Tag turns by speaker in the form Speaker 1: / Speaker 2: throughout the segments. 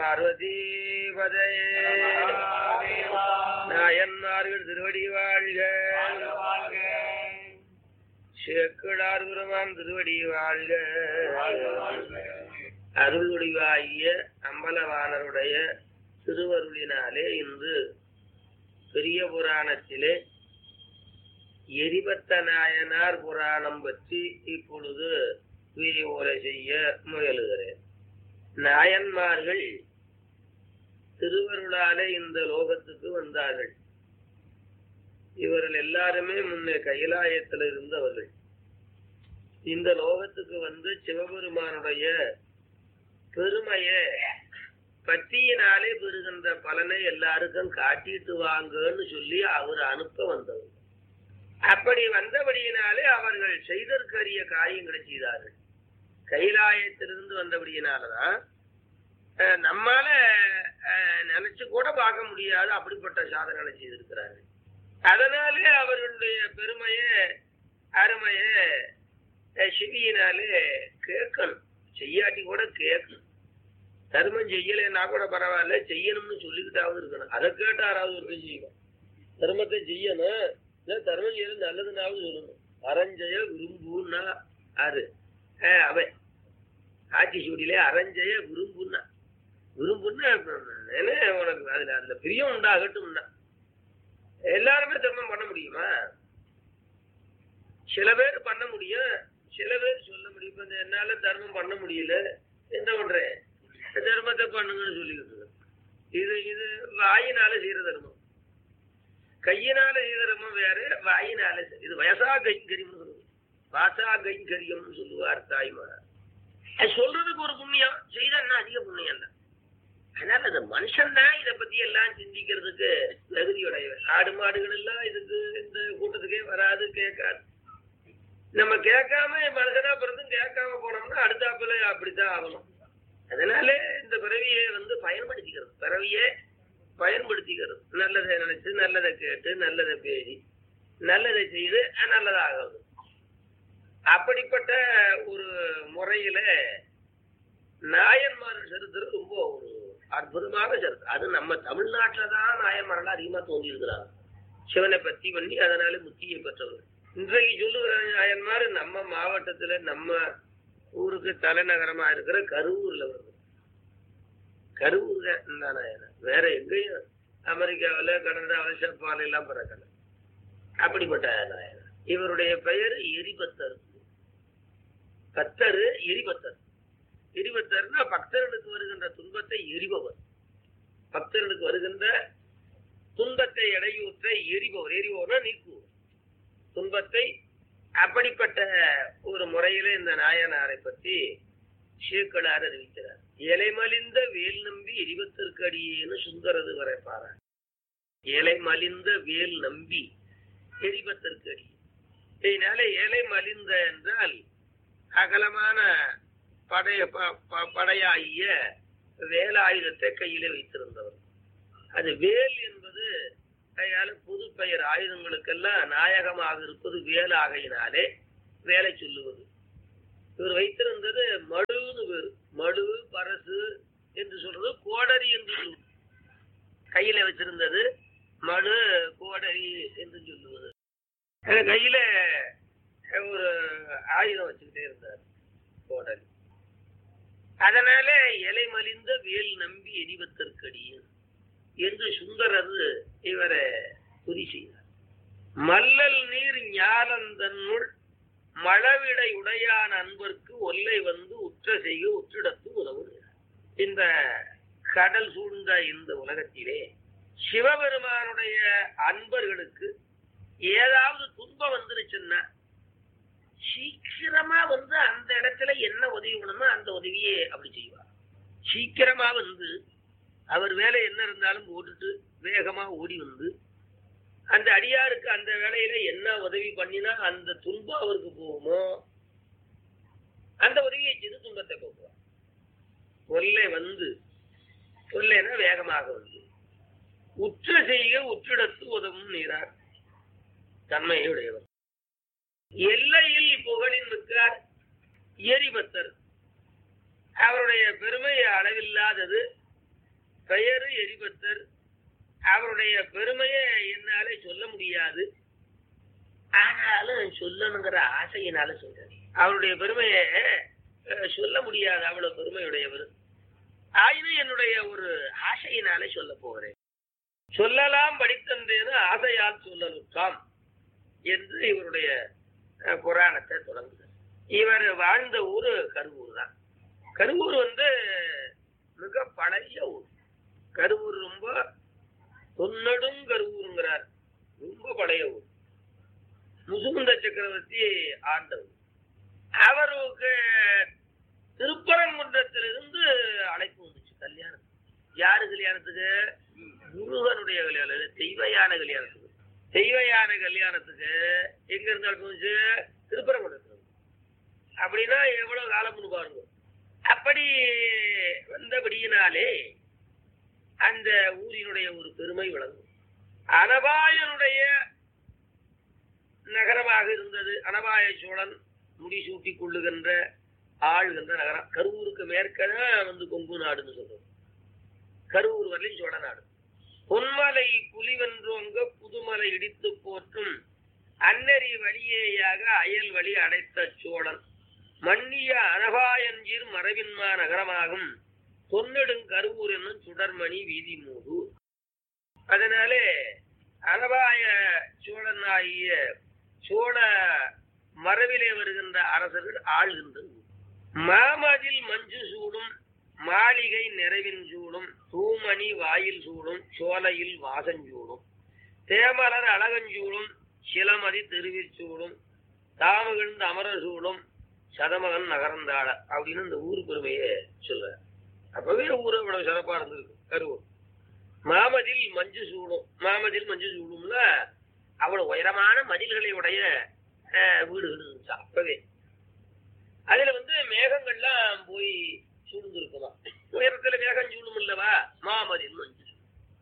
Speaker 1: பார்வதீபதே நாயன்மார்கள் திருவடி வாழ்க சேக்கிழார் பெருமான் திருவடி வாழ்க அருள்வடிவாகிய அம்பலவாணருடைய திருவருளினாலே இன்று பெரிய புராணத்திலே எரிபத்த நாயனார் புராணம் பற்றி இப்பொழுது விரிவுரை செய்ய முயலுகிறேன் நாயன்மார்கள் திருவருளாலே இந்த லோகத்துக்கு வந்தார்கள் இவர்கள் எல்லாருமே முன்னே கைலாயத்தில் இருந்தவர்கள் இந்த லோகத்துக்கு வந்து சிவபெருமானுடைய பெருமைய பற்றியினாலே பெறுகின்ற பலனை எல்லாருக்கும் காட்டிட்டு வாங்கன்னு சொல்லி அவர் அனுப்ப வந்தவர் அப்படி வந்தபடியினாலே அவர்கள் செய்தற்கரிய காரியங்களை செய்தார்கள் கைலாயத்திலிருந்து வந்தபடியினாலதான் அஹ், நம்மால அஹ், நினைச்சு கூட பார்க்க முடியாத அப்படிப்பட்ட சாதனைகளை செய்திருக்கிறார்கள் அதனாலே அவர்களுடைய பெருமைய அருமைய அஹ், செவியினாலே கேட்கணும் செய்யாட்டி கூட கேட்கணும் தர்மம் செய்யலைன்னா கூட பரவாயில்ல செய்யணும்னு சொல்லிக்கிட்டாவது இருக்கணும் அதை கேட்டாராவது ஒரு செய்யும் தர்மத்தை செய்யணும் இல்ல தர்மம் செய்யறது நல்லதுனாவது சொல்லணும் அரஞ்சய விரும்புன்னா ஆறு அஹ் அவன் ஆட்சி சூடியிலே அரஞ்சய விரும்புன்னா விரும்புன்னா என்ன உனக்கு அதுல அதுல பிரியம் உண்டாகட்டும்னா எல்லாருமே தர்மம் பண்ண முடியுமா சில பேர் பண்ண முடியும் சில பேர் சொல்ல முடியும் இப்ப இந்த என்னால தர்மம் பண்ண முடியல என்ன பண்றேன் தர்மத்தை பண்ணுங்கன்னு சொல்லிக்கிட்டு இருக்கேன். இது இது வாயினால செய்யற தர்மம் கையினால செய்யற தர்மம் வேற வாயினால செய்~ இது வயசா கைங்கரியம்னு சொல்லுவோம் வாசா கைங்கரியம்னு சொல்லுவார் தாய்மார் அது சொல்றதுக்கு ஒரு புண்ணியம் செய்தா அதிக புண்ணியம் தான் அதனால அந்த மனுஷன் தான் இதை பத்தி எல்லாம் சிந்திக்கிறதுக்கு தகுதியுடையவன் ஆடு மாடுகள் எல்லாம் இதுக்கு இந்த கூட்டத்துக்கே வராது கேட்காது நம்ம கேட்காம மனுஷனா பிறந்தும் கேட்காம போனோம்னா அடுத்தாப்புல அப்படித்தான் ஆகணும் அதனால இந்த பிறவியை வந்து பயன்படுத்திக்கிறது பிறவியை பயன்படுத்திக்கிறது நல்லதை நினைச்சு நல்லதை கேட்டு நல்லதை பேசி நல்லதை செய்து அஹ், நல்லதாகிறது அப்படிப்பட்ட ஒரு முறையில நாயன்மார் சரித்திரம் ரொம்ப ஒரு அற்புதமான சரித்திரம் அது நம்ம தமிழ்நாட்டில தான் நாயன்மார்கள் அதிகமா தோன்றி இருக்கிறாங்க சிவனை பத்தி பண்ணி அதனால முத்தியை பெற்றவர் இன்றைக்கு சொல்லுகிற நாயன்மார் நம்ம மாவட்டத்துல நம்ம ஊருக்கு தலைநகரமா இருக்கிற கரூர்ல வருது கரூர் தான் இந்த நாயனர் வேற எங்கேயும் அமெரிக்காவில் கனடாவில் ஜப்பான் எல்லாம் பிறக்கல அப்படிப்பட்ட நாயனர் இவருடைய பெயர் எரிபத்தர் பத்தர் எரிபத்தர் எரிபத்தர்னா பக்தர்களுக்கு வருகின்ற துன்பத்தை எரிபவர் பக்தர்களுக்கு வருகின்ற துன்பத்தை இடையூற்ற எரிபவர் எரிபவர்னா நீக்குவர் துன்பத்தை அப்படிப்பட்ட ஒரு முறையில இந்த நாயனாரை பற்றி சேக்கலார் அறிவிக்கிறார் இலைமலிந்த வேல் நம்பி எரிபத்திற்கு அடியேன்னு சுந்தரது வரைப்பாரார் இலை மலிந்த வேல் நம்பி எரிபத்திற்கு அடி இதனால இலை மலிந்த என்றால் அகலமான படைய ப- ப- படையாகிய வேலாயுதத்தை கையிலே வைத்திருந்தவர் அது வேல் என்பது கையால புது பெயர் ஆயுதங்களுக்கெல்லாம் நாயகமாக இருப்பது வேல் ஆகையினாலே வேலை சொல்லுவது இவர் வைத்திருந்தது மடுன்னு பேரு மடு பரசு என்று சொல்றது கோடரி என்று சொல்லுவது கையில வச்சிருந்தது மடு கோடரி என்று சொல்லுவது அது கையில ஒரு ஆயுதம் வச்சுக்கிட்டே இருந்தார் கோடரி அதனால இலை மலிந்த வேல் நம்பி எரிவத்தற்கடியும் என்று சுந்தரர் இவரை துதி செய்தார் மல்லல் நீர் ஞானந்தன்னுள் மழவிடை உடையான் அன்பர்க்கு ஒல்லை வந்து உற்ற செய்ய உற்றிடத்து உதவுகிறார் இந்த கடல் சூழ்ந்த இந்த உலகத்திலே சிவபெருமானுடைய அன்பர்களுக்கு ஏதாவது துன்பம் வந்துருச்சுன்னா சீக்கிரமா வந்து அந்த இடத்துல என்ன உதவி பண்ணணுமோ அந்த உதவியே அப்படி செய்வார் சீக்கிரமா வந்து அவர் வேலை என்ன இருந்தாலும் போட்டுட்டு வேகமா ஓடி வந்து அந்த அடியாருக்கு அந்த வேலையில என்ன உதவி பண்ணினா அந்த துன்பம் அவருக்கு போகுமோ அந்த உதவியை செய்து துன்பத்தை போக்குவார் கொல்லை வந்து கொல்லைனா வேகமாக வந்து உற்ற செய்க உற்றிடத்து உதவும் நீரார் தன்மையுடையவர் எல்லையில் புகழின் மிக்கார் எரிபத்தர் அவருடைய பெருமை அளவில்லாதது பெயரு எரிபத்தர் அவருடைய பெருமையை என்னாலே சொல்ல முடியாது ஆனாலும் சொல்லணுங்கிற ஆசையினால சொல்றேன் அவருடைய பெருமையை அஹ், சொல்ல முடியாது அவ்வளவு பெருமையுடையவர் ஆயினும் என்னுடைய ஒரு ஆசையினாலே சொல்ல போகிறேன் சொல்லலாம் படித்தந்தேன்னு ஆசையால் சொல்லலுக்காம் என்று இவருடைய அஹ், புராணத்தை தொடங்குது இவர் வாழ்ந்த ஊரு கருவூர் தான் கருவூர் வந்து மிக பழைய ஊர் கருவூர் ரொம்ப தொன்னடும் கருவூருங்கிறார் ரொம்ப பழைய ஊர் முசுகுந்த சக்கரவர்த்தி ஆண்டவர் அவருக்கு திருப்பரங்குன்றத்திலிருந்து அழைப்பு வந்துச்சு கல்யாணம் யாரு கல்யாணத்துக்கு முருகனுடைய கல்யாணம் இல்ல, தெய்வயான கல்யாணத்துக்கு தெய்வயான கல்யாணத்துக்கு எங்க இருந்து அழைப்பு வந்துச்சு திருப்பரங்குன்றத்துல இருந்து. அப்படின்னா எவ்வளவு காலம்னு பாருங்க அப்படி வந்தபடியினாலே அந்த ஊரினுடைய ஒரு பெருமை விளங்கும் அனபாயனுடைய நகரமாக இருந்தது அனபாய சோழன் முடிசூட்டி கொள்ளுகின்ற ஆளுகின்ற நகரம் கரூருக்கு மேற்கதான் வந்து கொங்கு நாடுன்னு சொல்றோம் கரூர் வரலையும் சோழ நாடு பொன்மலை புலிவென்றோங்க புதுமலை இடித்து போற்றும் அன்னரி வழியேயாக அயல் வழி அடைத்த சோழன் மன்னிய அனபாயஞ்சீர் மரபின்மா நகரமாகும் தொன்னெடுங் கருவூர் என்னும் சுடர்மணி வீதி மூது அதனாலே அனபாய சோழன் ஆகிய சோழ மரபிலே வருகின்ற அரசர்கள் ஆள்கின்ற ஊர். மாமதில் மஞ்சு சூடும் மாளிகை நிறைவின் சூடும் தூமணி வாயில் சூடும் சோலையில் வாசஞ்சூடும் தேமலர் அழகஞ்சூடும் சிலமதி திருவிச்சூடும் தாமகிழ்ந்த அமரர் சூடும் சதமகன் நகர்ந்தாள அப்படின்னு இந்த ஊர் பெருமையை சொல்ற அப்பவே ஊர் இவ்வளவு சிறப்பா இருந்திருக்கு கருவூர் மாமதில் மஞ்சு சூடும் மாமதில் மஞ்சு சூடும்ல அவ்வளவு உயரமான மதில்களை உடைய அஹ், வீடுகள் இருந்துச்சு அப்பவே அதுல வந்து மேகங்கள்லாம் போய் சூழ்ந்திருக்குமா உயரத்துல மேகம் சூடும் இல்லவா மாமதில் மஞ்சு சூடும்.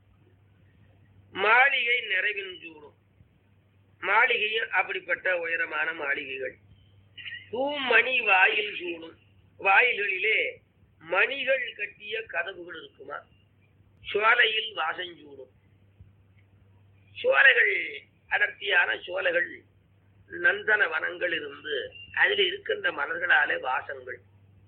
Speaker 1: மாளிகை நிறைவின் சூடும் மாளிகையும் அப்படிப்பட்ட உயரமான மாளிகைகள் பூமணி வாயில் சூடும் வாயில்களிலே மணிகள் கட்டிய கதவுகள் இருக்குமா சோலையில் வாசஞ்சூடும் சோலைகள் அடர்த்தியான சோலைகள் நந்தன வனங்கள் இருந்து அதில் இருக்கின்ற மலர்களாலே வாசங்கள்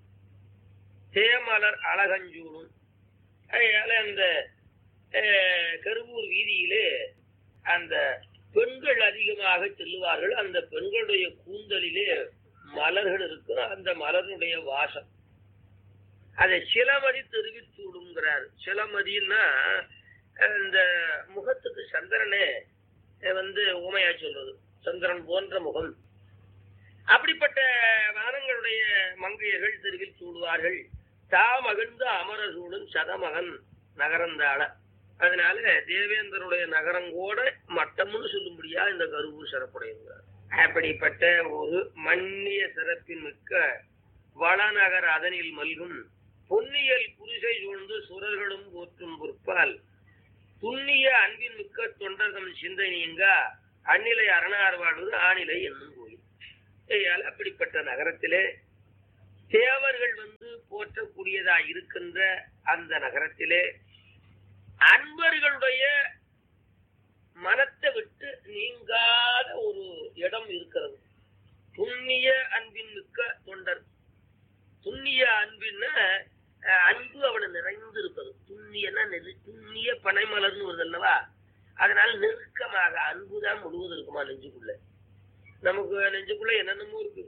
Speaker 1: தேமலர் அழகஞ்சூடும் அதனால அந்த அஹ், கருவூர் வீதியிலே அந்த பெண்கள் அதிகமாக செல்லுவார்கள் அந்த பெண்களுடைய கூந்தலிலே மலர்கள் இருக்கும் அந்த மலருடைய வாசம் அதை சிலமதி தெரிவித்துடுங்கிறார் சிலமதின்னா இந்த முகத்துக்கு சந்திரனே வந்து உமையா சொல்றது சந்திரன் போன்ற முகம் அப்படிப்பட்ட வானங்களுடைய மங்கையர்கள் தெருவில் சூடுவார்கள் தா மகிழ்ந்த அமர சூடும் சதமகன் நகரந்தாள அதனால தேவேந்திரனுடைய நகரங்கோட மட்டம்னு சொல்லும்படியா இந்த கருவூர் சிறப்புடையது அப்படிப்பட்ட ஒரு மன்னிய சிறப்பின் மிக்க வளநகர் அதனில் மல்கும் பொன்னியல் குருசை சூழ்ந்து சுரர்களும் போற்றும் பொற்பால் துண்ணிய அன்பின் மிக்க தொண்டர்தம் சிந்தை நீங்க அந்நிலை அரணார் வாழ்வது ஆணிலை என்னும் கோயில் ஆகையால் அப்படிப்பட்ட நகரத்திலே தேவர்கள் வந்து போற்றக்கூடியதா இருக்கின்ற அந்த நகரத்திலே அன்பர்களுடைய மனத்தை விட்டு நீங்காத ஒரு இடம் இருக்கிறது துண்ணிய அன்பின் மிக்க தொண்டர் துண்ணிய அன்பின்னா அஹ், அன்பு அவனை நிறைந்து இருப்பது துண்ணியன்னா நெரு- துண்ணிய பனைமலர்னு வருது அல்லவா அதனால நெருக்கமாக அன்புதான் முழுவதும் இருக்குமா நெஞ்சுக்குள்ள நமக்கு நெஞ்சுக்குள்ள என்னென்னமோ இருக்கு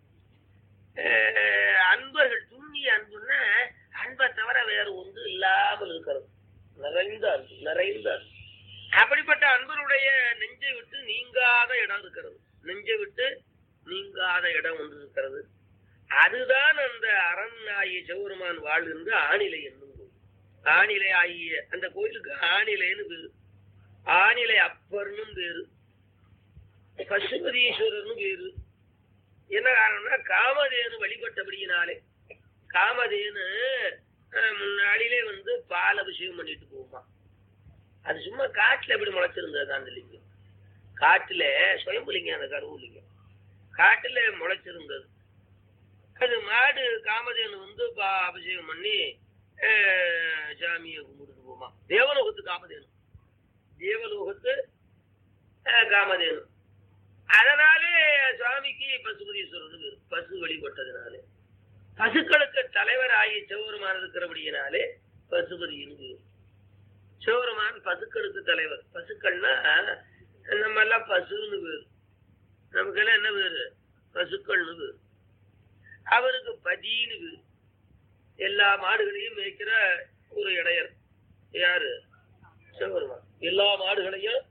Speaker 1: அஹ், அன்பர்கள் துண்ணிய அன்புன்னா அன்பை தவிர வேற ஒன்று இல்லாமல் இருக்கிறது நிறைந்த அன்பு நிறைந்த அன்பு அப்படிப்பட்ட அன்பருடைய நெஞ்சை விட்டு நீங்காத இடம் இருக்கிறது நெஞ்சை விட்டு நீங்காத இடம் ஒன்று இருக்கிறது அதுதான் அந்த அரண் ஆகிய சிவபெருமான் வாழ்கின்ற ஆணிலை என்னும் கோயில் ஆணிலை ஆகிய அந்த கோயிலுக்கு ஆணிலைன்னு பேரு ஆணிலை அப்பர்னும் பேரு பசுபதீஸ்வரர்னு பேரு என்ன காரணம்னா காமதேனு வழிபட்டபடியினாலே காமதேனு அஹ், முன்னாடியிலே வந்து பால் அபிஷேகம் பண்ணிட்டு போகுமா அது சும்மா காட்டுல எப்படி முளைச்சிருந்தது அந்த லிங்கம் காட்டுல சுயம்புலிங்கம் அந்த கருவுலிங்கம் காட்டுல முளைச்சிருந்தது அது மாடு காமதேனு வந்து பா- அபிஷேகம் பண்ணி அஹ், சாமியை கும்பிட்டு போமா தேவலோகத்து காமதேனு தேவலோகத்து அஹ், காமதேனு அதனாலே சுவாமிக்கு பசுபதீஸ்வரர் பேரு. பசு வழிபட்டதுனாலே பசுக்களுக்கு தலைவராகி சிவபெருமான் இருக்கிறபடியினாலே பசுபதினு பேரு. சிவபெருமான் பசுக்களுக்கு தலைவர் பசுக்கள்னா நம்ம எல்லாம் பசுன்னு பேரு நமக்கெல்லாம் என்ன பேரு பசுக்கள்னு பேரு அவருக்கு பதின்னு பேரு எல்லா மாடுகளையும் மேய்க்கிற ஒரு இடையர் யாரு சிவபெருமான் எல்லா மாடுகளையும்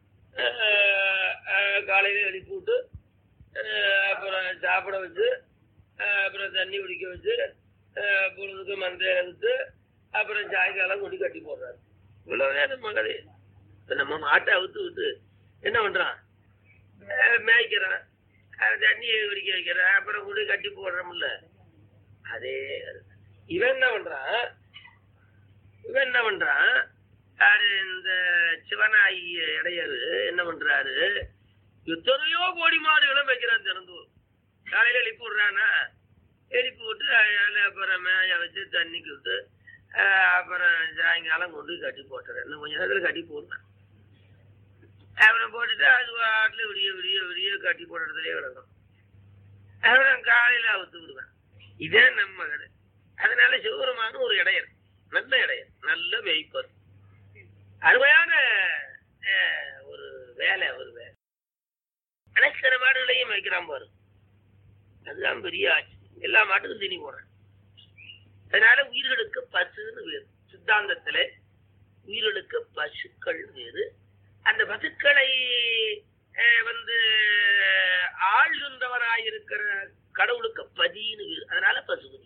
Speaker 1: ஆஹ், ஆஹ், காலையில எழுப்பி விட்டு ஆஹ், அப்புறம் சாப்பிட வச்சு ஆஹ், அப்புறம் தண்ணி குடிக்க வச்சு ஆஹ், பொழுதுக்கு மந்தைய விட்டு அப்புறம் சாயங்காலம் கொண்டு கட்டி போடுறாரு இவ்வளவு நம்ம கதை இப்ப நம்ம மாட்டை அவுத்து விட்டு என்ன பண்றான் ஆஹ், மேய்க்கிறான் ஆஹ், தண்ணியை குடிக்க வைக்கிறான் அப்புறம் கொண்டு கட்டி போடுறோம்ல அதே இவன் என்ன பண்றான் இவன் என்ன பண்றான் யாரு இந்த சிவனாயி இடையரு என்ன பண்றாரு எத்தனையோ கோடி மாடுகளும் வைக்கிறான் திறந்தூர் காலையில எழுப்பி விடுறானா எழுப்பி விட்டு அதில் அப்புறம் மேய வச்சு தண்ணிக்கு விட்டு ஆஹ், அப்புறம் சாயங்காலம் கொண்டு கட்டி போட்டுறேன் இன்னும் கொஞ்ச நேரத்தில் கட்டி போடுறேன் அப்புறம் போட்டுட்டு அது வாட்டில் விடிய விடிய விடிய கட்டி போடுறதுலேயே கிடக்கும் அப்புறம் காலையில அவுத்து விடுவேன் இதே நம்ம கதை அதனால சிவபெருமான ஒரு இடையர் நல்ல இடையர் நல்ல மேய்ப்பர் அருமையான அஹ், ஒரு வேலை ஒரு வேலை அனைத்து மாடுகளையும் வைக்கிறான் பாரு அதுதான் பெரிய ஆட்சி எல்லா மாட்டுக்கும் தீனி போடுறேன் அதனால உயிர்களுக்கு பசுன்னு வேறு சித்தாந்தத்துல உயிர்களுக்கு பசுக்கள் வேறு அந்த பசுக்களை அஹ், வந்து ஆள்கின்றவராயிருக்கிற கடவுளுக்கு பதின்னு வேறு அதனால பசுபதி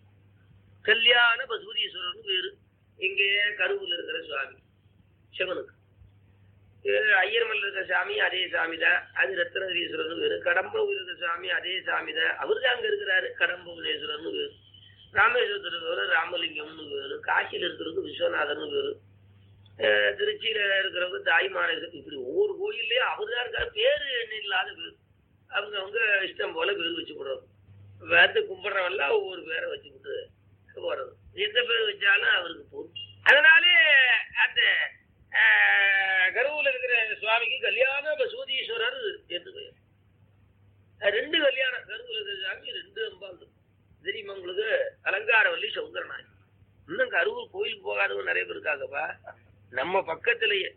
Speaker 1: கல்யாண பசுபதீஸ்வரர்னு பேரு இங்கே கருவூர்ல இருக்கிற சுவாமி சிவனுக்கு இது ஐயர்மல்ல இருக்கிற சாமி அதே சாமி தான் அது ரத்னகிரீஸ்வரர்னு பேரு கடம்பூர் இருக்கிற சாமி அதே சாமி தான் அவரு தான் அங்க இருக்கிறாரு கடம்பூரேஸ்வரர்னு பேரு ராமேஸ்வரத்தில் இருக்கிறவர் ராமலிங்கம்னு பேரு காசியில் இருக்கிறவங்க விஸ்வநாதர்னு பேரு அஹ் திருச்சியில இருக்கிறவங்க தாய்மானேஸ்வரர் இப்படி ஒவ்வொரு கோயில்லையும் அவர் தான் இருக்காரு பேரு என்ன இல்லாத பேரு அவங்க அவங்க இஷ்டம் போல பேர் வச்சு போடுறோம் வேத்து கும்பிட்றவெல்லாம் ஒவ்வொரு பேரை வச்சுக்கிட்டு போறது எந்த பேர் வச்சாலும் அவருக்கு போதும் அதனாலே அந்த ஆஹ், கருவூர்ல இருக்கிற சுவாமிக்கு கல்யாண பசுவதீஸ்வரர் என்று பெயர் அஹ் ரெண்டு கல்யாணம் கருவூர்ல இருக்கிற சுவாமி ரெண்டு அம்பாள் தெரியுமா உங்களுக்கு அலங்காரவல்லி சௌந்தரநாயகி இன்னும் கருவூர் கோயிலுக்கு போகாதவங்க நிறைய பேர் இருக்காங்கப்பா நம்ம பக்கத்திலேயே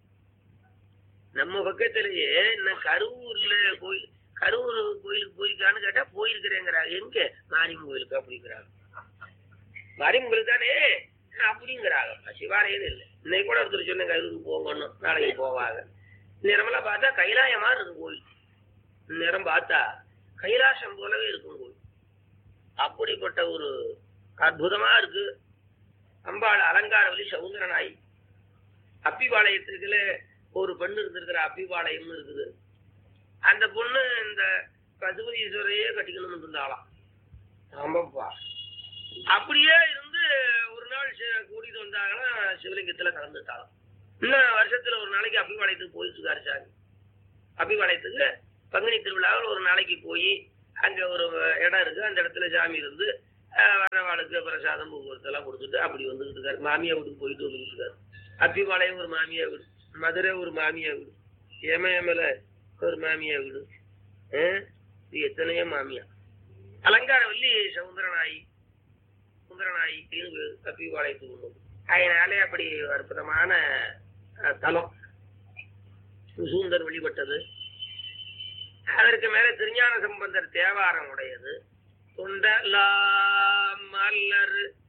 Speaker 1: நம்ம பக்கத்திலேயே இன்னும் கருவூர்ல கோயில் கருவூர் கோயிலுக்கு போயிருக்கான்னு கேட்டா போயிருக்கிறேங்கிறாங்க எங்க மாரியம்மன் கோயிலுக்கு அப்படிங்கிறாங்க மாரியம்மன் கோயிலுக்கு தானே அப்படிங்கிறாங்க சிவாலயம் இல்லை இன்னைக்கு கூட ஒருத்தர் சொன்னேன் கருவூருக்கு போங்கன்னு நாளைக்கு போவாங்க நேரமெல்லாம் பார்த்தா கைலாயம் மாதிரி இருக்கும் கோயில் நேரம் பார்த்தா கைலாசம் போலவே இருக்கும் கோயில் அப்படிப்பட்ட ஒரு அற்புதமா இருக்கு அம்பாள் அலங்காரவல்லி சவுந்தரநாய் அப்பிபாளையத்துக்குள்ள ஒரு பெண்ணு இருந்திருக்கிற அப்பிபாளையம்னு இருக்குது அந்த பொண்ணு இந்த பசுபதீஸ்வரையே கட்டிக்கணும்னு இருந்தாளாம் ஆமாப்பா அப்படியே இருந்து ஒரு நாள் சி- கூட்டிட்டு வந்தாங்கன்னா சிவலிங்கத்துல கலந்துட்டாளாம் இன்னும் வருஷத்துல ஒரு நாளைக்கு அப்பிபாளையத்துக்கு போயிட்டு இருக்காரு சாமி அப்பிபாளையத்துக்கு பங்குனி திருவிழாவில் ஒரு நாளைக்கு போய் அங்க ஒரு இடம் இருக்கு அந்த இடத்துல சாமி இருந்து ஆஹ், வரவாளுக்கு பிரசாதம் போக்குவரத்து எல்லாம் கொடுத்துட்டு அப்படி வந்துட்டு இருக்காரு மாமியா வீட்டுக்கு போயிட்டு வந்துட்டு இருக்காரு அப்பிபாளையம் ஒரு மாமியா வீடு மதுரை ஒரு மாமியா வீடு ஏமயமல ஒரு மாமியா வீடு ஆஹ், இது எத்தனையோ மாமியா அலங்காரவல்லி சவுந்தரநாயி சுந்தரநாயி அப்பிபாளையத்துக்கு ஒண்ணு அதனாலே அப்படி ஒரு அற்புதமான அஹ், தலம் சுந்தர் வழிபட்டது அதற்கு மேல திருஞான சம்பந்தர் தேவாரம் உடையது தொண்டலாம் மல்லர்